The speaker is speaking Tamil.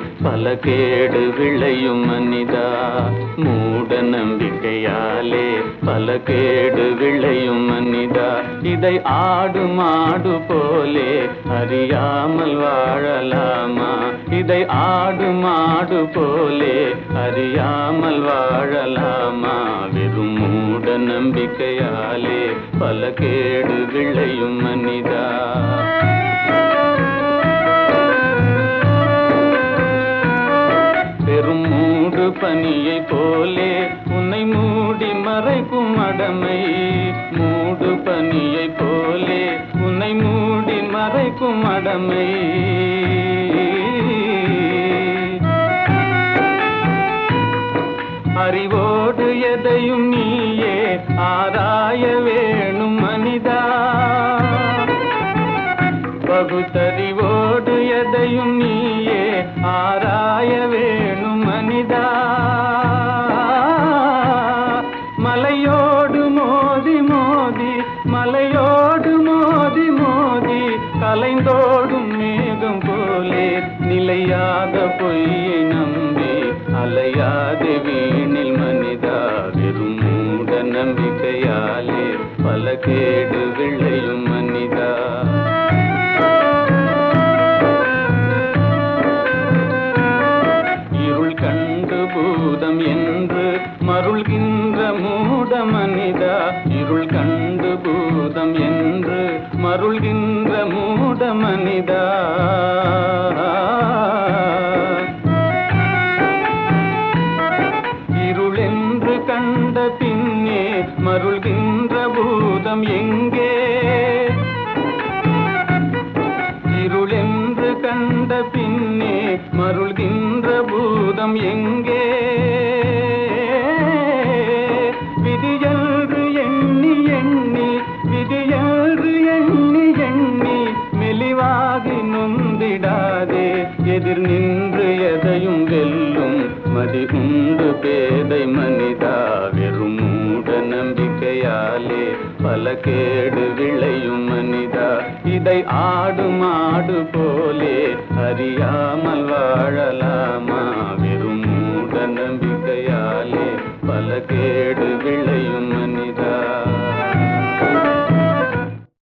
பல கேடு விளையும் மனிதா மூட நம்பிக்கையாலே பல கேடு விளையும் மனிதா இதை ஆடு மாடு போலே அறியாமல் வாழலாமா இதை ஆடு மாடு போலே அறியாமல் வாழலாமா வெறும் மூட நம்பிக்கையாலே பல கேடு விளையும் மனிதா பெரும் மூடு பனியை போலே உன்னை மூடி மறைக்கும் அடமை மூடு பனியை போலே உன்னை மூடி மறைக்கும் அடமை அறிவோடு எதையும் நீயே ஆராய வேணும் மனிதா பகுத்தறிவோடு எதையும் நீயே ஆராய வேணும் மனிதா மலையோடு மோதி மோதி மலையோடு மோதி மோதி கலைந்தோடும் மேகம் போலே நிலையாத பொய்யை நம்பி அலையாதே வீணில் மனிதா வெறும் மூட நம்பிக்கையாலே பல கேடு விளையும் மனிதா இருள் கண்டு பூதம் என்று மருள்கின்ற மூட மனிதா இருள் கண்டு பூதம் என்று மருள்கின்ற மூட மனிதா இருளென்று கண்ட பின்னே மருள்கின்ற பூதம் எங்கே இருளென்று கண்ட பின்னே மருள்கின்ற பூதம் எங்கே விதியன்று எண்ணி எண்ணி விதியன்று எண்ணி எண்ணி மெலிவாகி நொந்திடாதே எதிர் நின்று எதையும் வெல்லும் மதி உண்டு பேதை மனிதா வெறும் மூட நம்பிக்கையாலே பல கேடு விளையும் மனிதா இதை ஆடு மாடு போலே அறியாமல் வாழலாமா வெறும் மூட நம்பிக்கையாலே பல கேடு